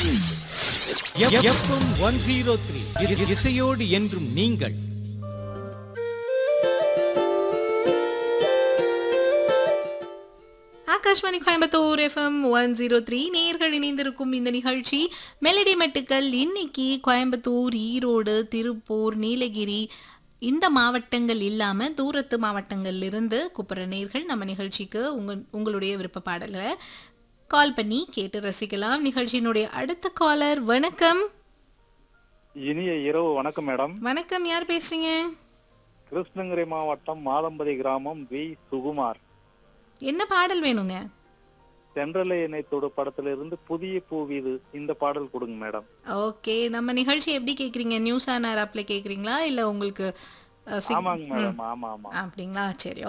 FM one zero three இசையோடு என்றும் நீங்கள் Akashvani Coimbatore FM one zero three நேர்கள் இணைந்திருக்கும் இந்த நிகழ்ச்சி மெலடி மெட்டுக்கள் இன்னைக்கு கோயம்புத்தூர் ஈரோடு திருப்பூர் நீலகிரி இந்த மாவட்டங்கள் இல்லாம தூரத்து மாவட்டங்கள்ல இருந்து கூப்பிடுற நேர்கள் நம்ம நிகழ்ச்சிக்கு உங்க உங்களுடைய விருப்ப பாடலை கால் பண்ணி கேட்டு ரசிக்கலாம் நிகழ்ச்சியினுடைய அடுத்த காலர் வணக்கம் இனிய இரவு வணக்கம் மேடம் வணக்கம் யார் பேசுறீங்க கிருஷ்ணகிரி மாவட்டம் மாதம்பதி கிராமம் வி சுகுமார் என்ன பாடல் வேணுங்க தென்றலை இணைத்தோடு படத்திலிருந்து புதிய பூவிது இந்த பாடல் கொடுங்க மேடம் ஓகே நம்ம நிகழ்ச்சி எப்படி கேக்குறீங்க நியூஸ் ஆன் ஆப்ல கேக்குறீங்களா இல்ல உங்களுக்கு அஹ், சிக்- ஆமாங்க மேடம் ஆமா ஆமா அப்படிங்களா சரி